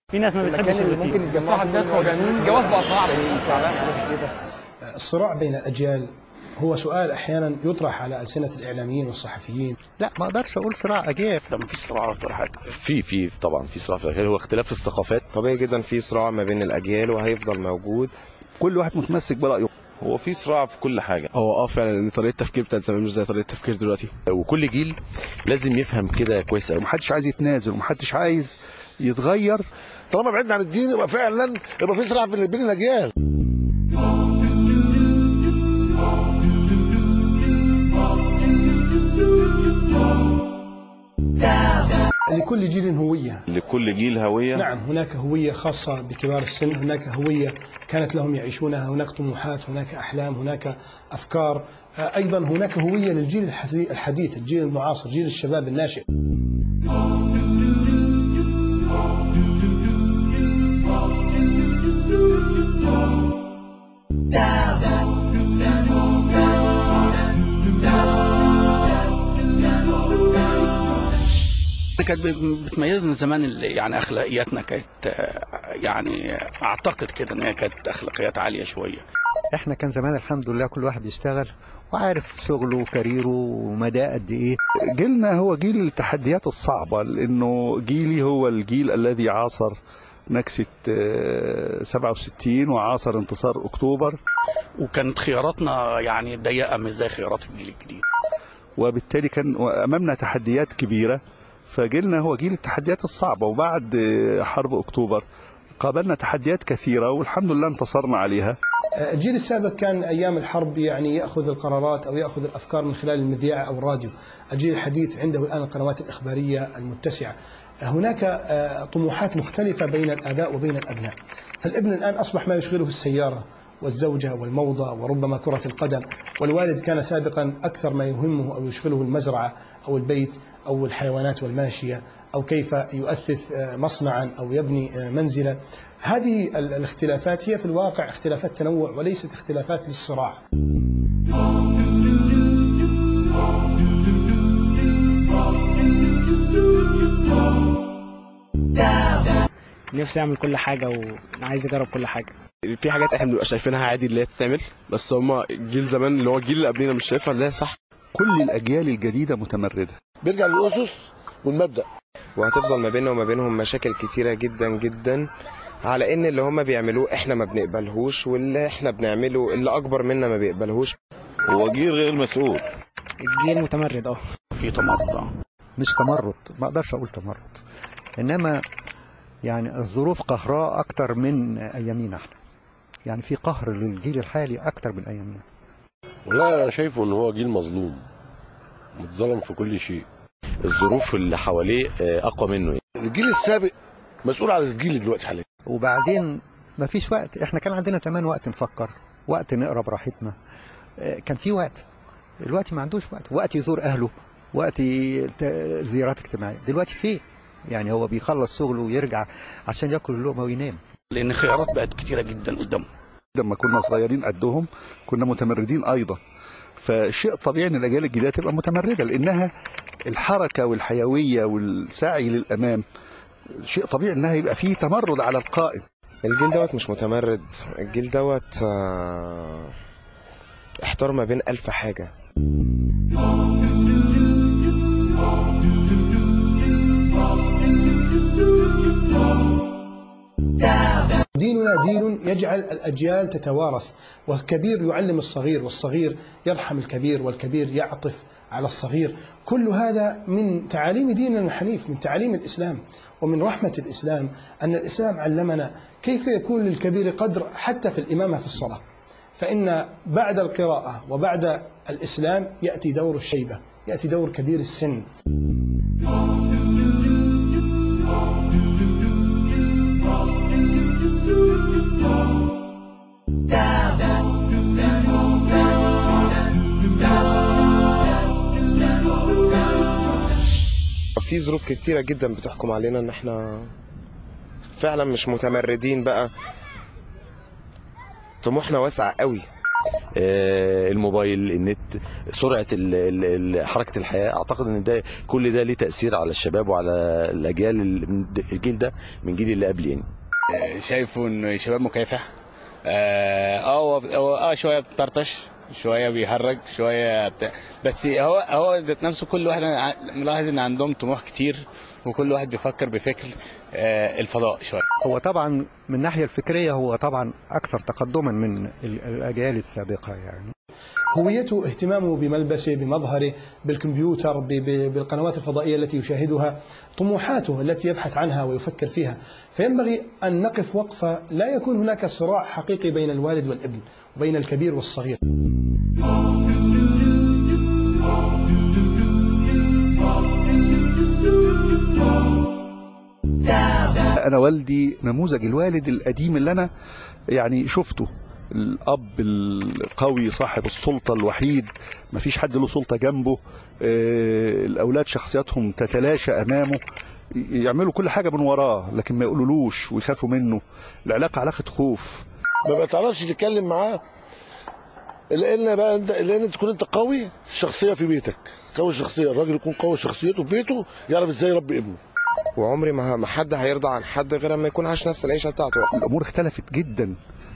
في ناس ما بتحبش المكان اللي الروتين ممكن يتجمعوا الناس مجانين الجواز بقى صعب الصراع بين الأجيال هو سؤال أحيانا يطرح على ألسنة الإعلاميين والصحفيين لا ما اقدرش اقول صراع اجيال ده مفيش صراعات ولا حاجه في في طبعا في صراع في الاجيال هو اختلاف الثقافات طبيعي جدا في صراع ما بين الاجيال وهيفضل موجود كل واحد متمسك برايه هو في صراع في كل حاجه هو اه فعلا ان طريقه التفكير بتاعت زمان مش زي طريقه التفكير دلوقتي وكل جيل لازم يفهم كده كويس قوي ومحدش عايز يتنازل ومحدش عايز يتغير طالما بعدنا عن الدين يبقى فعلا يبقى في صراع في بين الاجيال لكل جيل هوية لكل جيل هويه نعم هناك هوية خاصة بكبار السن هناك هوية كانت لهم يعيشونها هناك طموحات هناك أحلام هناك أفكار آه، أيضا هناك هوية للجيل الحدي- الحديث الجيل المعاصر جيل الشباب الناشئ كانت بتميزنا زمان ال- يعني اخلاقياتنا كانت آه، يعني اعتقد كده ان هي كانت اخلاقيات عاليه شويه احنا كان زمان الحمد لله كل واحد يشتغل وعارف شغله وكاريره ومداه قد ايه جيلنا هو جيل التحديات الصعبة لانه جيلي هو الجيل الذي عاصر نكسة آه، 67 وعاصر انتصار اكتوبر وكانت خياراتنا يعني ضيقه مش زي خيارات الجيل الجديد وبالتالي كان امامنا تحديات كبيرة فجيلنا هو جيل التحديات الصعبة وبعد آه، حرب اكتوبر قابلنا تحديات كثيرة والحمد لله انتصرنا عليها آه، الجيل السابق كان أيام الحرب يعني يأخذ القرارات أو يأخذ الأفكار من خلال المذياع أو الراديو الجيل الحديث عنده الآن القنوات الإخبارية المتسعة آه، هناك آه، طموحات مختلفة بين الآباء وبين الأبناء فالابن الآن أصبح ما يشغله السيارة والزوجة والموضة وربما كرة القدم والوالد كان سابقا أكثر ما يهمه أو يشغله المزرعة أو البيت أو الحيوانات والماشية أو كيف يؤثث آه، مصنعا أو يبني آه، منزلا هذه ال- الاختلافات هي في الواقع اختلافات تنوع وليست اختلافات للصراع نفسي اعمل كل حاجه وعايز اجرب كل حاجه في حاجات احنا بنبقى شايفينها عادي اللي هي تتعمل بس هما جيل زمان اللي هو الجيل اللي قبلنا مش شايفها اللي هي صح كل الاجيال الجديدة متمردة بيرجع للاسس والمبدا وهتفضل ما بيننا وما بينهم مشاكل كتيره جدا جدا على ان اللي هم بيعملوه احنا ما بنقبلهوش واللي احنا بنعمله اللي اكبر منا ما بيقبلهوش هو جيل غير مسؤول الجيل متمرد اه في تمرد آه. مش تمرد ما اقدرش اقول تمرد انما يعني الظروف قهراء اكتر من ايامينا احنا يعني في قهر للجيل الحالي اكتر من ايامينا والله انا شايفه ان هو جيل مظلوم متظلم في كل شيء الظروف اللي حواليه آه، اقوى منه يعني. الجيل السابق مسؤول على الجيل دلوقتي حاليا وبعدين ما فيش وقت احنا كان عندنا زمان وقت نفكر وقت نقرا براحتنا آه، كان في وقت دلوقتي ما عندوش وقت وقت يزور اهله وقت ي- ت- زيارات اجتماعيه دلوقتي فين يعني هو بيخلص شغله ويرجع عشان ياكل اللقمه وينام لان خيارات بقت كتيره جدا قدامه لما كنا صغيرين قدهم كنا متمردين ايضا فشيء طبيعي ان الاجيال الجديده تبقى متمرده لانها الحركه والحيويه والسعي للامام شيء طبيعي انها يبقى فيه تمرد على القائم الجيل دوت مش متمرد الجيل دوت آه، احتار ما بين ألف حاجة ديننا دين يجعل الأجيال تتوارث والكبير يعلم الصغير والصغير يرحم الكبير والكبير يعطف على الصغير كل هذا من تعاليم ديننا الحنيف من تعاليم الإسلام ومن رحمة الإسلام أن الإسلام علمنا كيف يكون للكبير قدر حتى في الإمامة في الصلاة فإن بعد القراءة وبعد الإسلام يأتي دور الشيبة يأتي دور كبير السن في ظروف كتيرة جدا بتحكم علينا ان احنا فعلا مش متمردين بقى طموحنا واسع قوي آه، الموبايل النت سرعه ال- ال- ال- حركه الحياه اعتقد ان ده كل ده ليه تاثير على الشباب وعلى الاجيال ال- الجيل ده من الجيل اللي قبلي يعني شايفه انه شباب مكافح اه هو هو اه شويه بتطرطش شويه بيهرج شويه بتاع بس هو هو ذات نفسه كل واحد أنا ع- ملاحظ ان عندهم طموح كتير وكل واحد بيفكر بفكر آه الفضاء شويه هو طبعا من الناحيه الفكريه هو طبعا اكثر تقدما من ال- الاجيال السابقه يعني هويته اهتمامه بملبسه بمظهره بالكمبيوتر ب- ب- بالقنوات الفضائية التي يشاهدها طموحاته التي يبحث عنها ويفكر فيها فينبغي أن نقف وقفة لا يكون هناك صراع حقيقي بين الوالد والابن وبين الكبير والصغير انا والدي نموذج الوالد القديم اللي انا يعني شفته الاب القوي صاحب السلطه الوحيد مفيش حد له سلطه جنبه آه، الاولاد شخصياتهم تتلاشى امامه يعملوا كل حاجه من وراه لكن ما يقولولوش ويخافوا منه العلاقه علاقه خوف ما بتعرفش تتكلم معاه لان بقى انت لان انت تكون انت قوي الشخصيه في بيتك قوي الشخصيه الراجل يكون قوي شخصيته في بيته يعرف ازاي يربي ابنه وعمري ما ما حد هيرضى عن حد غير لما يكون عاش نفس العيشه بتاعته الامور اختلفت جدا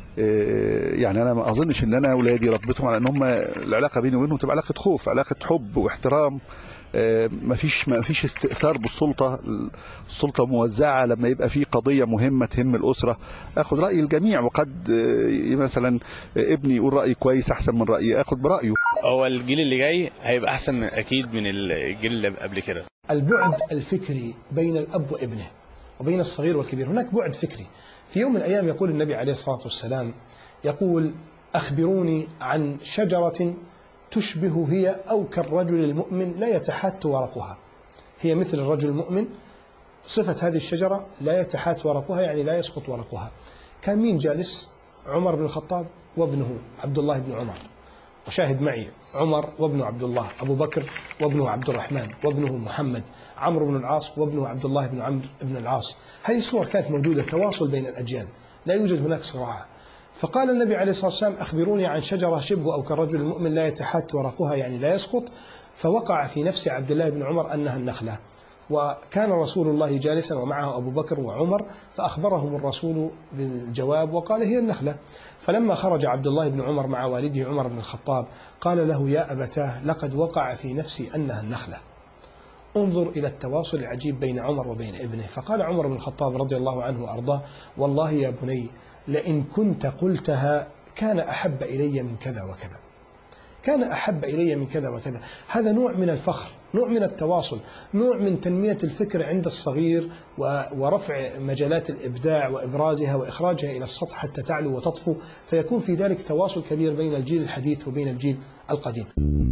آه، يعني انا ما اظنش ان انا اولادي ربيتهم على ان هم العلاقه بيني وبينهم تبقى علاقه خوف علاقه حب واحترام آه، مفيش مفيش استئثار بالسلطه السلطه موزعه لما يبقى في قضيه مهمه تهم الاسره اخد راي الجميع وقد آه، مثلا ابني يقول راي كويس احسن من رايي اخد برايه هو الجيل اللي جاي هيبقى احسن من- اكيد من الجيل اللي قبل كده البعد الفكري بين الأب وابنه وبين الصغير والكبير هناك بعد فكري في يوم من الأيام يقول النبي عليه الصلاة والسلام يقول أخبروني عن شجرة تشبه هي أو كالرجل المؤمن لا يتحات ورقها هي مثل الرجل المؤمن صفة هذه الشجرة لا يتحات ورقها يعني لا يسقط ورقها كان مين جالس عمر بن الخطاب وابنه عبد الله بن عمر وشاهد معي عمر وابنه عبد الله أبو بكر وابنه عبد الرحمن وابنه محمد عمرو بن العاص وابنه عبد الله بن عمرو بن العاص هذه الصور كانت موجودة تواصل بين الأجيال لا يوجد هناك صراع فقال النبي عليه الصلاة والسلام أخبروني عن شجرة شبه أو كالرجل المؤمن لا يتحت ورقها يعني لا يسقط فوقع في نفس عبد الله بن عمر أنها النخلة وكان رسول الله جالسا ومعه أبو بكر وعمر فأخبرهم الرسول بالجواب وقال هي النخلة فلما خرج عبد الله بن عمر مع والده عمر بن الخطاب قال له يا أبتاه لقد وقع في نفسي أنها النخلة انظر إلى التواصل العجيب بين عمر وبين ابنه فقال عمر بن الخطاب رضي الله عنه وأرضاه والله يا بني لئن كنت قلتها كان أحب إلي من كذا وكذا كان أحب إلي من كذا وكذا هذا نوع من الفخر نوع من التواصل نوع من تنمية الفكر عند الصغير و- ورفع مجالات الإبداع وإبرازها وإخراجها إلى السطح حتى تعلو وتطفو فيكون في ذلك تواصل كبير بين الجيل الحديث وبين الجيل القديم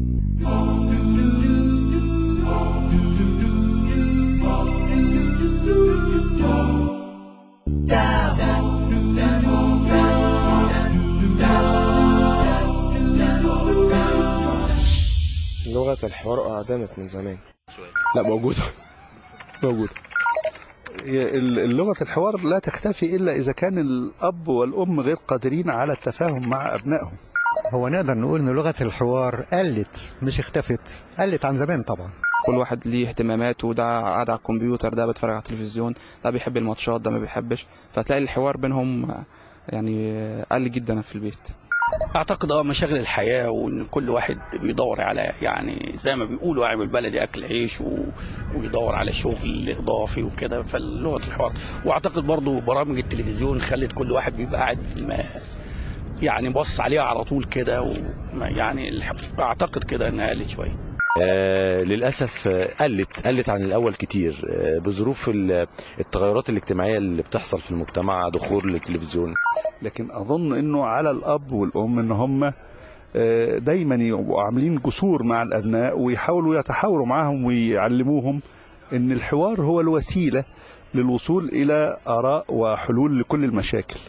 لغه الحوار اعدمت من زمان لا موجوده موجوده هي ال- اللغة الحوار لا تختفي إلا إذا كان الأب والأم غير قادرين على التفاهم مع أبنائهم هو نقدر نقول ان لغه الحوار قلت مش اختفت قلت عن زمان طبعا كل واحد ليه اهتماماته ده قاعد على الكمبيوتر ده بيتفرج على التلفزيون ده بيحب الماتشات ده ما بيحبش فتلاقي الحوار بينهم يعني قل جدا في البيت اعتقد اه مشاغل الحياه وان كل واحد بيدور على يعني زي ما بيقولوا يعني بالبلدي اكل عيش و... ويدور على شغل اضافي وكده فاللغه الحوار واعتقد برضو برامج التلفزيون خلت كل واحد بيبقى قاعد ما يعني بص عليها على طول كده وما- يعني الح- اعتقد كده انها قلت شويه آه للاسف آه، قلت قلت عن الاول كتير آه بظروف ال- التغيرات الاجتماعيه اللي بتحصل في المجتمع دخول التلفزيون لكن أظن أنه على الأب والأم أن هم آه، دايما يبقوا عاملين جسور مع الأبناء ويحاولوا يتحاوروا معهم ويعلموهم أن الحوار هو الوسيلة للوصول إلى آراء وحلول لكل المشاكل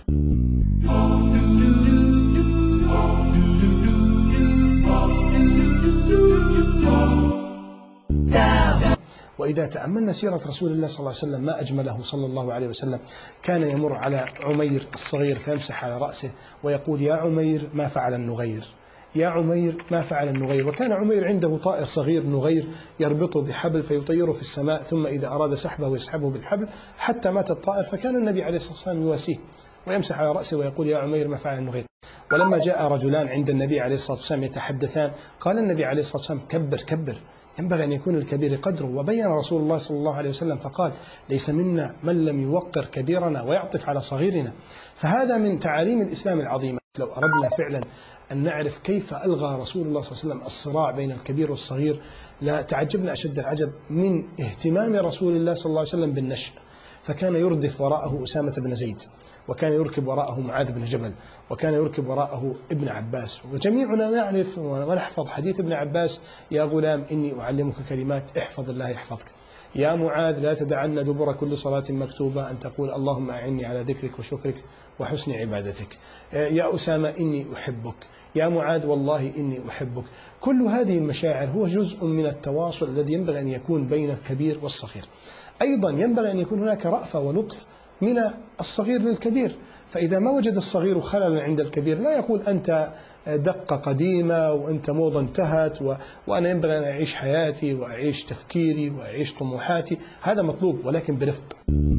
وإذا وإذا تأملنا سيرة رسول الله صلى الله عليه وسلم ما أجمله صلى الله عليه وسلم كان يمر على عمير الصغير فيمسح على رأسه ويقول يا عمير ما فعل النغير يا عمير ما فعل النغير وكان عمير عنده طائر صغير نغير يربطه بحبل فيطيره في السماء ثم إذا أراد سحبه يسحبه بالحبل حتى مات الطائر فكان النبي عليه الصلاة والسلام يواسيه ويمسح على رأسه ويقول يا عمير ما فعل النغير ولما جاء رجلان عند النبي عليه الصلاة والسلام يتحدثان قال النبي عليه الصلاة والسلام كبر كبر ينبغي أن يكون الكبير قدره وبين رسول الله صلى الله عليه وسلم فقال ليس منا من لم يوقر كبيرنا ويعطف على صغيرنا فهذا من تعاليم الإسلام العظيمة لو أردنا فعلا أن نعرف كيف ألغى رسول الله صلى الله عليه وسلم الصراع بين الكبير والصغير لا تعجبنا أشد العجب من اهتمام رسول الله صلى الله عليه وسلم بالنشء فكان يردف وراءه أسامة بن زيد وكان يركب وراءه معاذ بن جبل وكان يركب وراءه ابن عباس وجميعنا نعرف ونحفظ حديث ابن عباس يا غلام إني أعلمك كلمات احفظ الله يحفظك يا معاذ لا تدعن دبر كل صلاة مكتوبة أن تقول اللهم أعني على ذكرك وشكرك وحسن عبادتك يا أسامة إني أحبك يا معاذ والله إني أحبك كل هذه المشاعر هو جزء من التواصل الذي ينبغي أن يكون بين الكبير والصغير أيضا ينبغي أن يكون هناك رأفة ولطف من الصغير للكبير فإذا ما وجد الصغير خللا عند الكبير لا يقول أنت دقة قديمة وأنت موضة انتهت و... وأنا ينبغي أن أعيش حياتي وأعيش تفكيري وأعيش طموحاتي هذا مطلوب ولكن برفق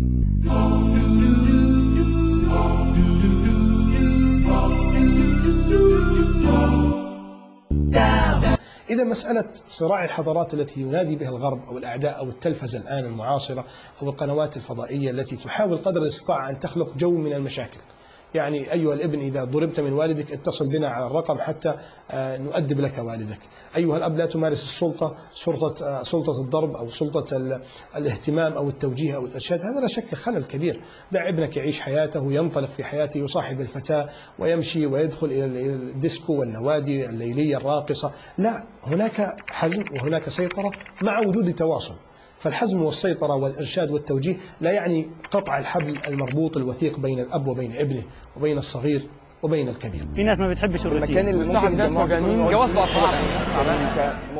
إذا مسألة صراع الحضارات التي ينادي بها الغرب أو الأعداء أو التلفزة الآن المعاصرة أو القنوات الفضائية التي تحاول قدر الاستطاعة أن تخلق جو من المشاكل يعني أيها الابن إذا ضربت من والدك اتصل بنا على الرقم حتى نؤدب لك والدك أيها الأب لا تمارس السلطة سلطة, سلطة الضرب أو سلطة الاهتمام أو التوجيه أو الإرشاد هذا لا شك خلل كبير دع ابنك يعيش حياته ينطلق في حياته يصاحب الفتاة ويمشي ويدخل إلى الديسكو والنوادي الليلية الراقصة لا هناك حزم وهناك سيطرة مع وجود تواصل فالحزم والسيطرة والإرشاد والتوجيه لا يعني قطع الحبل المربوط الوثيق بين الأب وبين ابنه وبين الصغير وبين الكبير في ناس ما بتحبش الروتين المكان اللي ممكن ناس مجانين جواز بقى